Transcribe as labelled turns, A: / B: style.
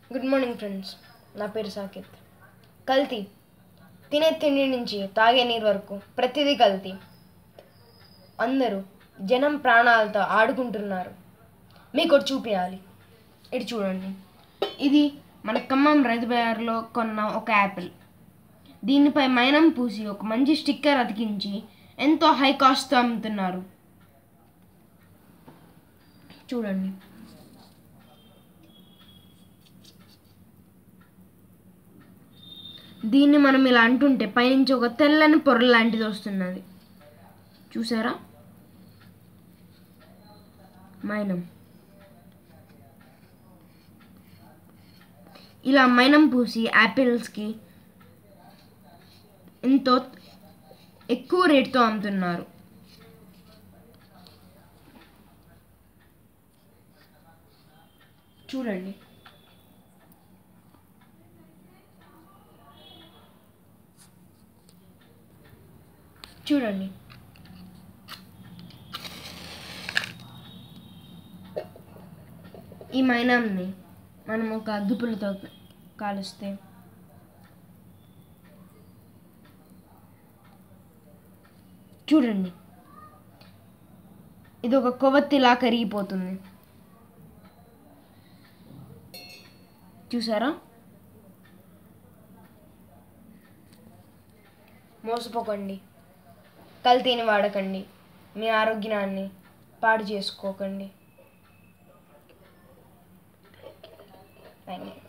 A: good morning friends నా పేరు సాకేత్ కల్తీ తినే తిండి నుంచి తాగే నీరు వరకు ప్రతిదీ కల్తీ అందరూ జనం ప్రాణాలతో ఆడుకుంటున్నారు మీకు ఒకటి చూపించాలి ఇటు చూడండి ఇది మన ఖమ్మం రైతు బజార్లో కొన్న ఒక యాపిల్ దీనిపై మైనం పూసి ఒక మంచి స్టిక్కర్ అతికించి ఎంతో హై కాస్ట్తో అమ్ముతున్నారు చూడండి దీన్ని మనం ఇలా అంటుంటే పైనుంచి ఒక తెల్లని పొర లాంటిది వస్తున్నది చూసారా మైనం ఇలా మైనం పూసి యాపిల్స్కి ఎంతో ఎక్కువ రేటుతో అమ్ముతున్నారు చూడండి చూడండి ఈ మైనంని మనం ఒక అగ్గిపుల్లతో కాలుస్తే చూడండి ఇది ఒక కొవ్వొత్తిలా కరిగిపోతుంది చూసారా మోసపోకండి కల్తీని వాడకండి మీ ఆరోగ్యాన్ని పాడు చేసుకోకండి థ్యాంక్ యూ